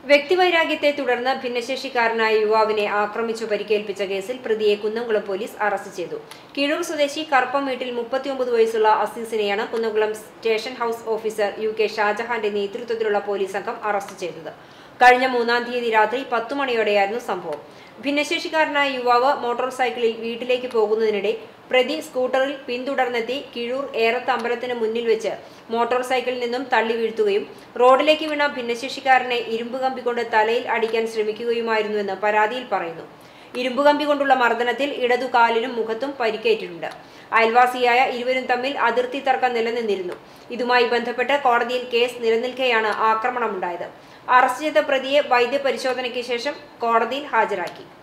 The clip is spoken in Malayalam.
വ്യക്തിവൈരാഗ്യത്തെ തുടർന്ന് ഭിന്നശേഷിക്കാരനായ യുവാവിനെ ആക്രമിച്ചു പരിക്കേൽപ്പിച്ച കേസിൽ പ്രതിയെ കുന്നംകുളം പോലീസ് അറസ്റ്റ് ചെയ്തു കീഴൂർ സ്വദേശി കറുപ്പം വീട്ടിൽ മുപ്പത്തിയൊമ്പത് വയസ്സുള്ള അസീസിനെയാണ് Kunnamkulam station house officer U K ഷാജഹാന്റെ നേതൃത്വത്തിലുള്ള പോലീസ് സംഘം അറസ്റ്റ് ചെയ്തത് കഴിഞ്ഞ മൂന്നാം തീയതി രാത്രി പത്തു മണിയോടെയായിരുന്നു സംഭവം ഭിന്നശേഷിക്കാരനായ യുവാവ് മോട്ടോർ സൈക്കിളിൽ വീട്ടിലേക്ക് പോകുന്നതിനിടെ പ്രതി സ്കൂട്ടറിൽ പിന്തുടർന്നെത്തി കിഴൂർ ഏറത്ത് അമ്പലത്തിന് മുന്നിൽ വെച്ച് മോട്ടോർ സൈക്കിളിൽ നിന്നും തള്ളി വീഴ്ത്തുകയും റോഡിലേക്ക് വീണ ഭിന്നശേഷിക്കാരനെ ഇരുമ്പ് കമ്പി കൊണ്ട് തലയിൽ അടിക്കാൻ ശ്രമിക്കുകയുമായിരുന്നുവെന്ന് പരാതിയിൽ പറയുന്നു ഇരുമ്പ് കമ്പി കൊണ്ടുള്ള മർദ്ദനത്തിൽ ഇടതു കാലിനും മുഖത്തും പരിക്കേറ്റിട്ടുണ്ട് അയൽവാസിയായ ഇരുവരും തമ്മിൽ അതിർത്തി തർക്കം നിലനിന്നിരുന്നു ഇതുമായി ബന്ധപ്പെട്ട് കോടതിയിൽ കേസ് നിലനിൽക്കെയാണ് ആക്രമണമുണ്ടായത് അറസ്റ്റ് ചെയ്ത പ്രതിയെ വൈദ്യപരിശോധനയ്ക്ക് ശേഷം കോടതിയിൽ ഹാജരാക്കി